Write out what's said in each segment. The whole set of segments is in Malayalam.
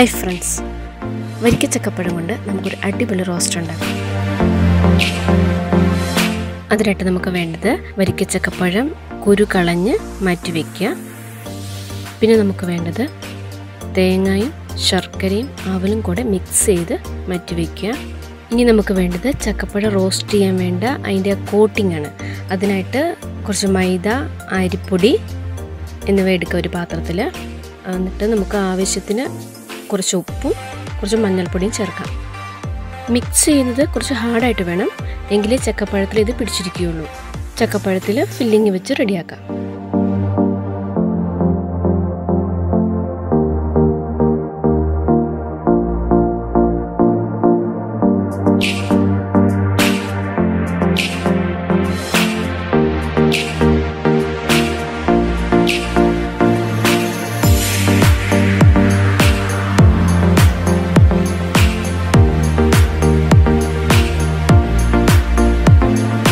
ഹായ് ഫ്രണ്ട്സ് വരിക്കച്ചക്കപ്പഴം കൊണ്ട് നമുക്കൊരു അടിപൊളി റോസ്റ്റ് ഉണ്ടാക്കാം അതിനായിട്ട് നമുക്ക് വേണ്ടത് വരിക്കച്ചക്കപ്പഴം കുരു കളഞ്ഞ് മാറ്റി വയ്ക്കുക പിന്നെ നമുക്ക് വേണ്ടത് തേങ്ങയും ശർക്കരയും അവലും കൂടെ മിക്സ് ചെയ്ത് മാറ്റി വയ്ക്കുക ഇനി നമുക്ക് വേണ്ടത് ചക്കപ്പഴം റോസ്റ്റ് ചെയ്യാൻ വേണ്ട അതിൻ്റെ കോട്ടിംഗ് ആണ് അതിനായിട്ട് കുറച്ച് മൈദ അരിപ്പൊടി എന്നിവ എടുക്കുക ഒരു പാത്രത്തിൽ എന്നിട്ട് നമുക്ക് ആവശ്യത്തിന് കുറച്ച് ഉപ്പും കുറച്ച് മഞ്ഞൾപ്പൊടിയും ചേർക്കാം മിക്സ് ചെയ്യുന്നത് കുറച്ച് ഹാർഡായിട്ട് വേണം എങ്കിലേ ചക്കപ്പഴത്തിൽ ഇത് പിടിച്ചിരിക്കുകയുള്ളൂ ചക്കപ്പഴത്തിൽ ഫില്ലിങ് വെച്ച് റെഡിയാക്കാം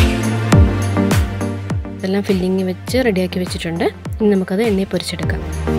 ഇതെല്ലാം ഫില്ലിങ് വെച്ച് റെഡിയാക്കി വെച്ചിട്ടുണ്ട് ഇനി നമുക്കത് എണ്ണയിൽ പൊരിച്ചെടുക്കാം